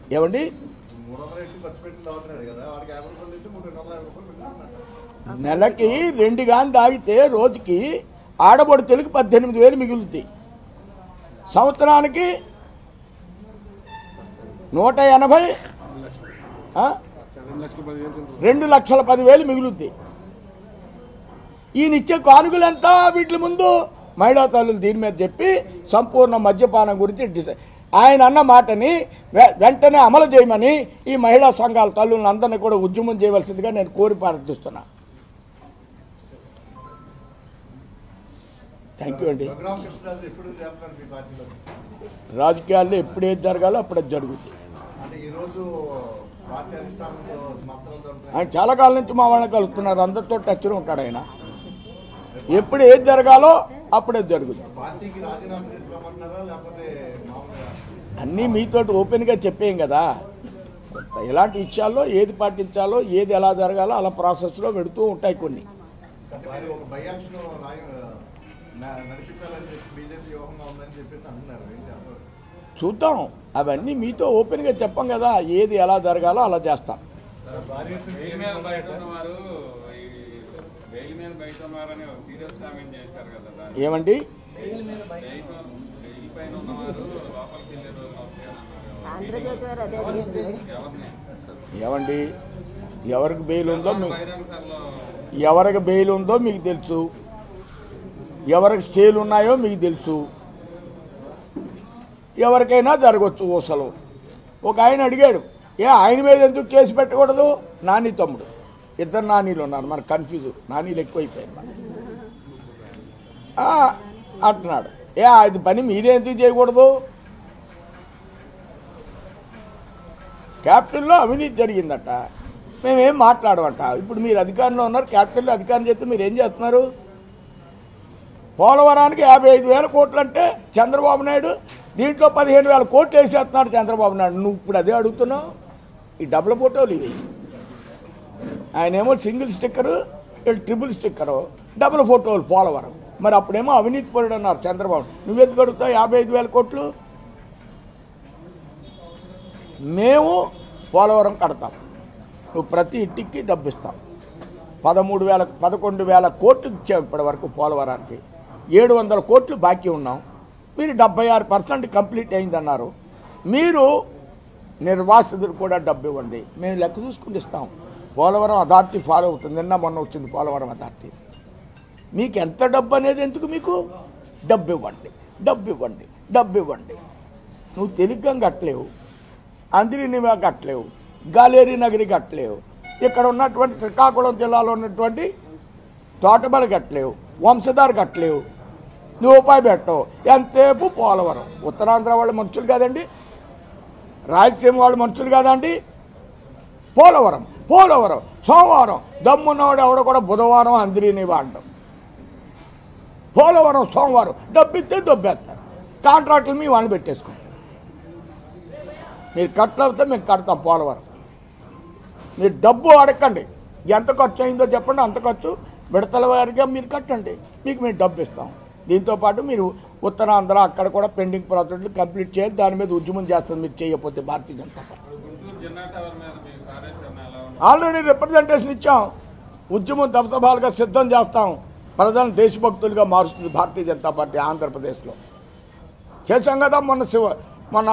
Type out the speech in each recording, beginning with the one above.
ఏమండి మూడు వందల ఎట్టి ఖర్చు పెట్టి తాగుతున్నాడు కదా వాడికి యాభై రూపాయలు తెచ్చి మూడు రెండు వందల యాభై రూపాయలు పెట్టుకున్నాడు నెలకి రెండు గాని తాగితే రోజుకి ఆడబడుతులకి పద్దెనిమిది వేలు మిగులుతాయి సంవత్సరానికి నూట ఎనభై ఆ? రెండు లక్షల పదివేలు మిగులుద్ది ఈయన ఇచ్చే కానుకలంతా వీటి ముందు మహిళా తల్లులు దీని మీద చెప్పి సంపూర్ణ మద్యపానం గురించి డిసై ఆయన అన్న మాటని వె- వెంటనే అమలు చేయమని ఈ మహిళా సంఘాల తల్లులను అందరినీ కూడా ఉద్యమం చేయవలసిందిగా నేను కోరి ప్రార్థిస్తున్నా థ్యాంక్ యూ అండి రఘురామ కృష్ణరాజు ఎప్పుడు చేస్తున్నారు మీ పార్టీలో రాజకీయాల్లో ఎప్పుడు ఏది జరగాలో అప్పుడు అది జరుగుతుంది అంటే ఈ రోజు పార్టీ అధిష్టానంలో మంత్రాలు జరుగుతున్నాయి ఆయన చాలా కాలం నుంచి మా వాళ్ళని కలుస్తున్నారు అందరితో టచ్లో ఉంటాడు ఆయన ఎప్పుడు ఏది జరగాలో అప్పుడే జరుగుతుంది పార్టీకి రాజీనామా చేసి రమ్మంటున్నారా లేకపోతే మామూలుగా అన్నీ మీతోటి ఓపెన్గా చెప్పేం కదా కొంత ఇలాంటి విషయాల్లో ఏది పాటించాలో ఏది ఎలా జరగాలో అలా ప్రాసెస్లో పెడుతూ ఉంటాయి కొన్ని అంటే మరి ఒక బయాక్షన్ నడిపించాలని చెప్పి బీజేపీ వ్యూహంగా ఉందని చెప్పేసి అంటున్నారు ఏం చేస్తారు చూద్దాం అవన్నీ మీతో ఓపెన్గా చెప్పం కదా ఏది ఎలా జరగాలో అలా చేస్తాం బెయిల్ మీద బయట ఉన్నవారు ఈ బెయిల్ మీద బయట ఉన్నారని సీరియస్ కామెంట్ చేశారు కదా దాన్ని. ఏమండి బెయిల్ బెయిల్ పైన ఉన్నవారు లోపలికి వెళ్ళే రోజులు వస్తాయన్నారు ఆంధ్రజ్యోతి వారు అదే అడిగింది ఎవరిని ఏమండి ఎవరికి బెయిల్ ఉందో మీ బహిరంగ సభలో ఎవరికి బెయిల్ ఉందో మీకు తెలుసు ఎవరికి స్టేలు ఉన్నాయో మీకు తెలుసు ఎవరికైనా జరగవచ్చు ఊసలు ఒక ఆయన అడిగాడు ఏ ఆయన మీద ఎందుకు కేసు పెట్టకూడదు నాని తమ్ముడు ఇద్దరు నానీలు ఉన్నారు మనకు కన్ఫ్యూజ్ నానీలు ఎక్కువైపోయారు మనకి. ఆ, అంటున్నాడు ఏ అది పని మీరే ఎందుకు చేయకూడదు క్యాపిటల్లో అవినీతి జరిగిందట మేమేం మాట్లాడమంట ఇప్పుడు మీరు అధికారంలో ఉన్నారు క్యాపిటల్లో అధికారం చేస్తే మీరు ఏం చేస్తున్నారు పోలవరానికి యాభై ఐదు వేల కోట్లు అంటే చంద్రబాబు నాయుడు దీంట్లో పదిహేను వేల కోట్లు వేసేస్తున్నాడు చంద్రబాబు నాయుడు నువ్వు ఇప్పుడు అదే అడుగుతున్నావు ఈ డబుల్ ఫోటోలు ఇవి ఆయనేమో సింగిల్ స్టిక్కరు వీళ్ళు ట్రిపుల్ స్టిక్కరు డబుల్ ఫోటోలు పోలవరం మరి అప్పుడేమో అవినీతి పరుడు అన్నారు చంద్రబాబు నువ్వెందుకు అడుగుతావు యాభై ఐదు వేల కోట్లు మేము పోలవరం కడతాం నువ్వు ప్రతి ఇంటికి డబ్బు ఇస్తాం పదమూడు వేల పదకొండు వేల కోట్లు ఇచ్చాం ఇప్పటి వరకు పోలవరానికి ఏడు వందల కోట్లు బాకీ ఉన్నాం మీరు డెబ్బై ఆరు పర్సెంట్ కంప్లీట్ అయిందన్నారు మీరు నిర్వాసితులు కూడా డబ్బు ఇవ్వండి మేము లెక్క చూసుకుని ఇస్తాం పోలవరం అథారిటీ ఫాలో అవుతుంది నిన్న మొన్న వచ్చింది పోలవరం అథారిటీ మీకు ఎంత డబ్బు అనేది ఎందుకు మీకు డబ్బు ఇవ్వండి డబ్బు ఇవ్వండి డబ్బు ఇవ్వండి నువ్వు తెలుగ్గా కట్టలేవు అందిరినివా కట్టలేవు గాలేరి నగరి కట్టలేవు ఇక్కడ ఉన్నటువంటి శ్రీకాకుళం జిల్లాలో ఉన్నటువంటి తోటబల కట్టలేవు వంశధార కట్టలేవు నువ్వు రూపాయి పెట్టవు ఎంతసేపు పోలవరం ఉత్తరాంధ్ర వాళ్ళ మనుషులు కాదండి రాయలసీమ వాళ్ళ మనుషులు కాదండి పోలవరం పోలవరం సోమవారం దమ్మున్నవాడు ఎవడో కూడా బుధవారం అందిరినివా అంటాం పోలవరం సోమవారం డబ్బిస్తే దొబ్బేస్తారు కాంట్రాక్టులు మీ వాడిని పెట్టేసుకుంటాం మీరు కట్టలేకపోతే మేము కడతాం పోలవరం మీరు డబ్బు అడగండి ఎంత ఖర్చు అయిందో చెప్పండి అంత ఖర్చు విడతల వారిగా మీరు కట్టండి మీకు మేము డబ్బు ఇస్తాం దీంతో పాటు మీరు ఉత్తరాంధ్ర అక్కడ కూడా పెండింగ్ ప్రాజెక్టులు కంప్లీట్ చేయాలి దాని మీద ఉద్యమం చేస్తుంది మీరు చేయకపోతే భారతీయ జనతా పార్టీ ఇప్పుడు గుంటూరు జిన్నా టవర్ మీద మీ కార్యాచరణ ఎలా ఉంది ఆల్రెడీ రిప్రజెంటేషన్ ఇచ్చాం ఉద్యమం దఫదఫాలుగా సిద్ధం చేస్తాం ప్రజలను దేశభక్తులుగా మారుస్తుంది భారతీయ జనతా పార్టీ ఆంధ్రప్రదేశ్లో చేశాం కదా మొన్న శివ మొన్న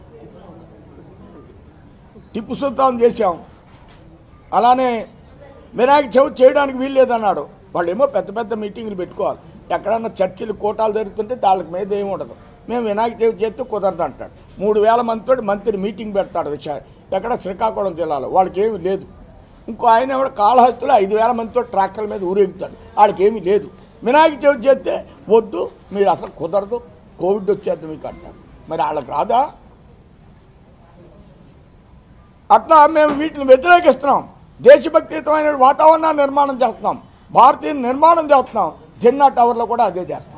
టిప్పు సుల్తాన్ చేశాం అలానే వినాయక చవితి చేయడానికి వీలు లేదన్నాడు వాళ్ళు ఏమో పెద్ద పెద్ద మీటింగులు పెట్టుకోవాలి ఎక్కడన్నా చర్చిలు కోటాలు జరుగుతుంటే వాళ్ళకి మీద ఏమి ఉండదు మేము వినాయక చవితి చేస్తే కుదరదు అంటాడు మూడు వేల మందితో మంత్రి మీటింగ్ పెడతాడు విషయం ఎక్కడ శ్రీకాకుళం జిల్లాలో వాళ్ళకి ఏమీ లేదు ఇంకో ఆయన ఎవడ కాళహస్తిలో ఐదు వేల మందితో ట్రాక్టర్ల మీద ఊరేగుతాడు వాళ్ళకి ఏమీ లేదు వినాయక చవితి చేస్తే వద్దు మీరు అసలు కుదరదు కోవిడ్ వచ్చేద్దు మీకు అంటారు మరి వాళ్ళకి రాదా అట్లా మేము వీటిని వ్యతిరేకిస్తున్నాం దేశభక్తియుతమైన వాతావరణాన్ని నిర్మాణం చేస్తున్నాం భారతీయ నిర్మాణం చేస్తున్నాం జిన్నా టవర్లో కూడా అదే చేస్తాం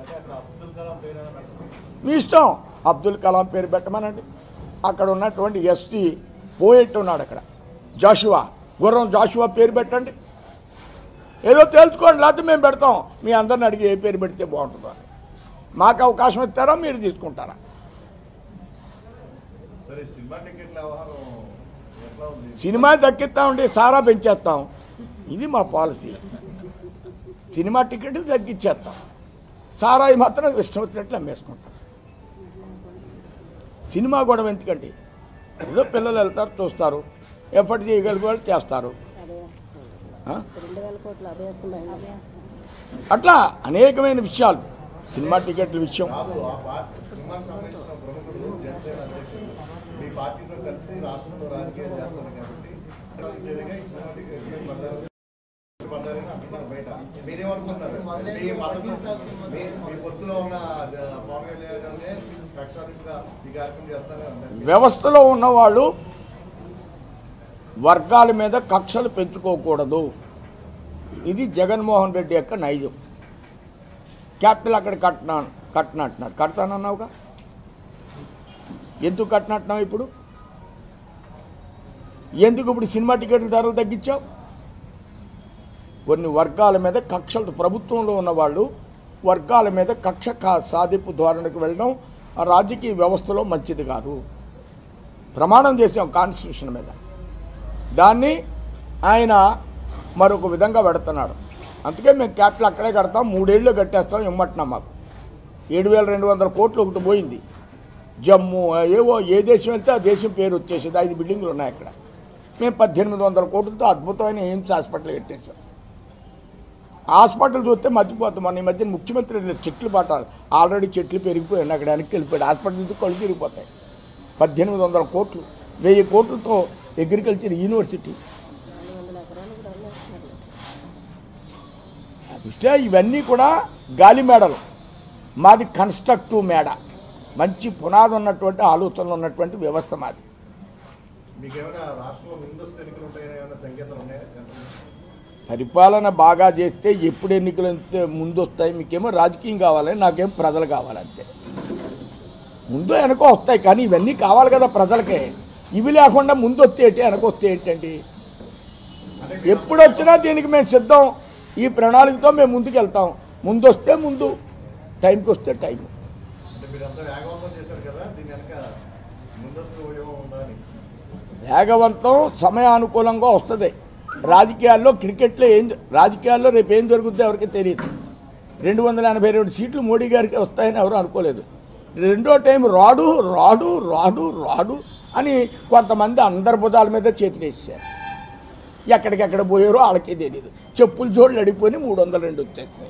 మీ ఇష్టం అబ్దుల్ కలాం పేరు పెట్టమనండి అక్కడ ఉన్నటువంటి ఎస్టీ పోయేట్టు ఉన్నాడు అక్కడ జాషువా గుర్రం జాషువా పేరు పెట్టండి ఏదో తేల్చుకోండి లేకపోతే మేము పెడతాం మీ అందరిని అడిగి ఏ పేరు పెడితే బాగుంటుందో అని. మాకు అవకాశం ఇస్తారా మీరు తీసుకుంటారా సరే సినిమా టికెట్ల వ్యవహారం ఎట్లా ఉంది సినిమా తగ్గిస్తామంటే సారా పెంచేస్తాం ఇది మా పాలసీ సినిమా టికెట్లు తగ్గించేస్తాం సారాయి మాత్రం ఇష్టం వచ్చినట్లు అమ్మేసుకుంటాం సినిమా గొడవ ఎందుకంటే ఏదో పిల్లలు వెళ్తారు చూస్తారు ఎఫర్ట్ చేయగలిగే వాళ్ళు చేస్తారు ఆ? రెండు వేల కోట్లు అభ్యస్తం అట్లా అనేకమైన విషయాలు సినిమా టికెట్ల విషయం కాదు ఆ పార్టీ సినిమాకి సంబంధించిన ప్రముఖులు జనసేన అధ్యక్షులు మీ పార్టీతో కలిసి రాష్ట్రంలో రాజకీయం చేస్తారు కాబట్టి ఇదేవిధంగా ఈ సినిమా టికెట్లు పడ్డారు పడ్డారని అంటున్నారు బయట మీరేమనుకుంటున్నారు మీ మద్దతు మీ మీ పొత్తులో ఉన్న జ- పవన్ కళ్యాణ్ కక్షాధిగా ఈ కార్యక్రమం చేస్తారని అంటారు వ్యవస్థలో ఉన్నవాళ్ళు వర్గాల మీద కక్షలు పెంచుకోకూడదు ఇది జగన్మోహన్ రెడ్డి యొక్క నైజం క్యాపిటల్ అక్కడ కట్టినా కట్టినట్టున్నాడు కడతానన్నావుగా ఎందుకు కట్టినట్టున్నావు ఇప్పుడు ఎందుకు ఇప్పుడు సినిమా టికెట్ల ధరలు తగ్గించావు కొన్ని వర్గాల మీద కక్షలు ప్రభుత్వంలో ఉన్నవాళ్ళు వర్గాల మీద కక్ష కా- సాధింపు ధోరణికి వెళ్ళడం ఆ రాజకీయ వ్యవస్థలో మంచిది కాదు ప్రమాణం చేసాం కాన్స్టిట్యూషన్ మీద దాన్ని ఆయన మరొక విధంగా పెడుతున్నాడు అందుకే మేము క్యాపిటల్ అక్కడే కడతాం మూడేళ్ళు కట్టేస్తాం ఇమ్మంటున్నాం మాకు ఏడు వేల రెండు వందల కోట్లు ఒకటి పోయింది జమ్మూ ఏవో ఏ దేశం వెళ్తే ఆ దేశం పేరు వచ్చేసింది ఐదు బిల్డింగ్లు ఉన్నాయి అక్కడ మేము పద్దెనిమిది వందల కోట్లతో అద్భుతమైన ఎయిమ్స్ హాస్పిటల్ కట్టేసాం హాస్పిటల్ చూస్తే మర్చిపోతాం మన ఈ మధ్య ముఖ్యమంత్రి వెళ్ళారు, చెట్లు పట్టాలి ఆల్రెడీ చెట్లు పెరిగిపోయాయి అక్కడ వెనక్కి వెళ్ళిపోయాడు హాస్పిటల్ చూస్తే కళ్ళు తిరిగిపోతాయి పద్దెనిమిది వందల కోట్లు వెయ్యి కోట్లతో అగ్రికల్చర్ యూనివర్సిటీ నాలుగు వందల ఎకరాలు కూడా అమ్మేస్తున్నారు దృష్ట్యా ఇవన్నీ కూడా గాలి మేడలు మాది కన్స్ట్రక్టివ్ మేడ మంచి పునాది ఉన్నటువంటి ఆలోచనలు ఉన్నటువంటి వ్యవస్థ మాది మీకు ఏమైనా రాష్ట్రంలో ముందస్తు ఎన్నికలు ఉంటాయని ఏమైనా సంకేతాలు ఉన్నాయా సెంట్రల్ నుంచి? పరిపాలన బాగా చేస్తే ఎప్పుడు ఎన్నికలు అంతే ముందు వస్తాయి మీకేమో రాజకీయం కావాలి నాకేం ప్రజలు కావాలంతే ముందు వెనక వస్తాయి కానీ ఇవన్నీ కావాలి కదా ప్రజలకే ఇవి లేకుండా ముందు వస్తే ఏంటి వెనక వస్తే ఏంటండి అంటే ఎప్పుడు వచ్చినా దీనికి మేము సిద్ధం ఈ ప్రణాళికతో మేము ముందుకు వెళ్తాం ముందు వస్తే ముందు టైంకి వస్తే టైం అంటే మీరంతా వేగవంతం చేశారు కదా దీని వెనక ముందస్తు ఏమో ఉందా అని వేగవంతం సమయానుకూలంగా వస్తుంది రాజకీయాల్లో క్రికెట్లో ఏం రాజకీయాల్లో రేపు ఏం జరుగుతుందో ఎవరికి తెలియదు రెండు వందల ఎనభై రెండు సీట్లు మోడీ గారికి వస్తాయని ఎవరు అనుకోలేదు రెండో టైం రాడు రాడు రాడు రాడు అని కొంతమంది అందరి భుజాల మీద చేతులేసారు ఎక్కడికెక్కడ పోయారో వాళ్ళకే తెలియదు చెప్పులు జోళ్ళు అడిగిపోయి మూడు వందల రెండు వచ్చేసినాయి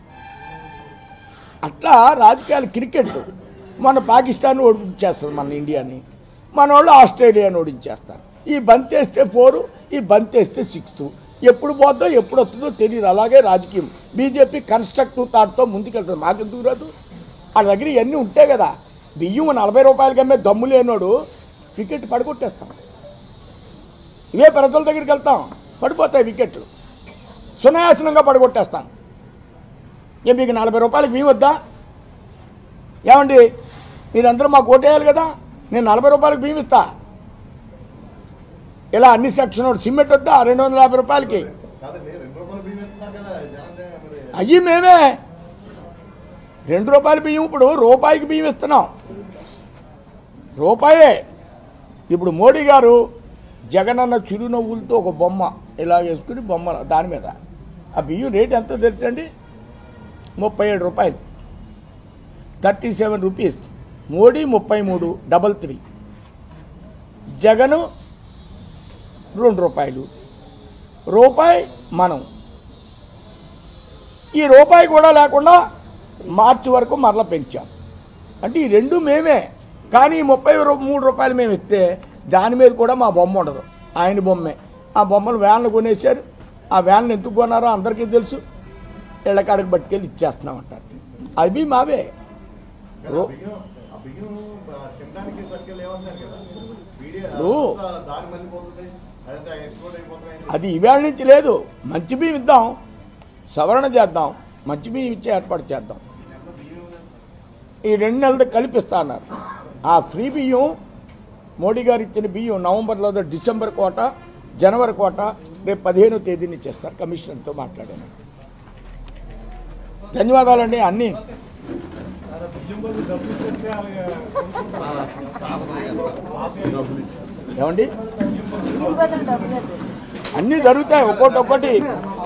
అట్లా రాజకీయాలు క్రికెట్ మన పాకిస్తాన్ ఓడించేస్తారు మన ఇండియాని మన వాళ్ళు ఆస్ట్రేలియాని ఓడించేస్తారు ఈ బంత్ వేస్తే ఫోరు ఈ బంత్ వేస్తే సిక్స్త్ ఎప్పుడు పోద్దో ఎప్పుడు వస్తుందో తెలియదు అలాగే రాజకీయం బీజేపీ కన్స్ట్రక్టివ్ థాట్తో ముందుకెళ్తుంది మాకెందుకు రాదు వాళ్ళ దగ్గర ఇవన్నీ ఉంటాయి కదా బియ్యం నలభై రూపాయలకి అమ్మే దమ్ము లేనోడు వికెట్ పడగొట్టేస్తాం ఇవే ప్రజల దగ్గరికి వెళ్తాం పడిపోతాయి వికెట్లు సునాయాసనంగా పడగొట్టేస్తాం ఏ మీకు నలభై రూపాయలకి మీ వద్దా ఏమండి మీరందరూ మాకు ఓటేయాలి కదా నేను నలభై రూపాయలకి బియ్యం ఇస్తా ఇలా అన్ని సెక్షన్ ఒకటి సిమెంట్ వద్దా రెండు వందల యాభై రూపాయలకి కాదండి రెండు రూపాయలు బియ్యం ఇస్తున్నారు కదా జనం మరి అయ్యి మేమే రెండు రూపాయల బియ్యం ఇప్పుడు రూపాయికి బియ్యం ఇస్తున్నాం రూపాయే ఇప్పుడు మోడీ గారు జగనన్న చిరునవ్వులతో ఒక బొమ్మ ఇలా వేసుకుని బొమ్మ దాని మీద ఆ బియ్యం రేట్ ఎంత తెలుసండి ముప్పై ఏడు రూపాయలు థర్టీ సెవెన్ రూపీస్ మోడీ ముప్పై మూడు డబల్ త్రీ జగను రెండు రూపాయలు రూపాయి మనం ఈ రూపాయి కూడా లేకుండా మార్చి వరకు మరల పెంచాం అంటే ఈ రెండు మేమే కానీ ఈ ముప్పై రూ- మూడు రూపాయలు మేము ఇస్తే దాని మీద కూడా మా బొమ్మ ఉండదు ఆయన బొమ్మే ఆ బొమ్మను వ్యాన్లు కొనేశారు ఆ వ్యాన్లు ఎందుకు కొన్నారో అందరికీ తెలుసు ఇళ్ళకాడికి పట్టుకెళ్ళి ఇచ్చేస్తున్నాం అంటారు అవి మావే కానీ ఆ బియ్యం ఆ బియ్యం ఆ, తినడానికి పట్టుకెళ్ళి ఏమంటున్నారు కదా మీడియా ఇప్పుడు అంతా దారి మళ్ళీపోతుంది అదంతా ఎక్స్పోర్ట్ అయిపోతున్నాయి అది ఇవాళ నుంచి లేదు మంచి బియ్యం ఇద్దాం సవరణ చేద్దాం మంచి బియ్యం ఇచ్చే ఏర్పాటు చేద్దాం ఈ రెండు నెలలు కల్పిస్తా అన్నారు ఆ ఫ్రీ బియ్యం మోడీ గారు ఇచ్చిన బియ్యం నవంబర్లో డిసెంబర్ కోట జనవరి కోట రేపు పదిహేనో తేదీని ఇచ్చేస్తారు కమిషనర్తో మాట్లాడాను ధన్యవాదాలండి అన్నీ బియ్యం ఏమండి ఇంటి బదులు డబ్బులు లేదు అన్నీ జరుగుతాయి ఒక్కొక్కటి ఒక్కటి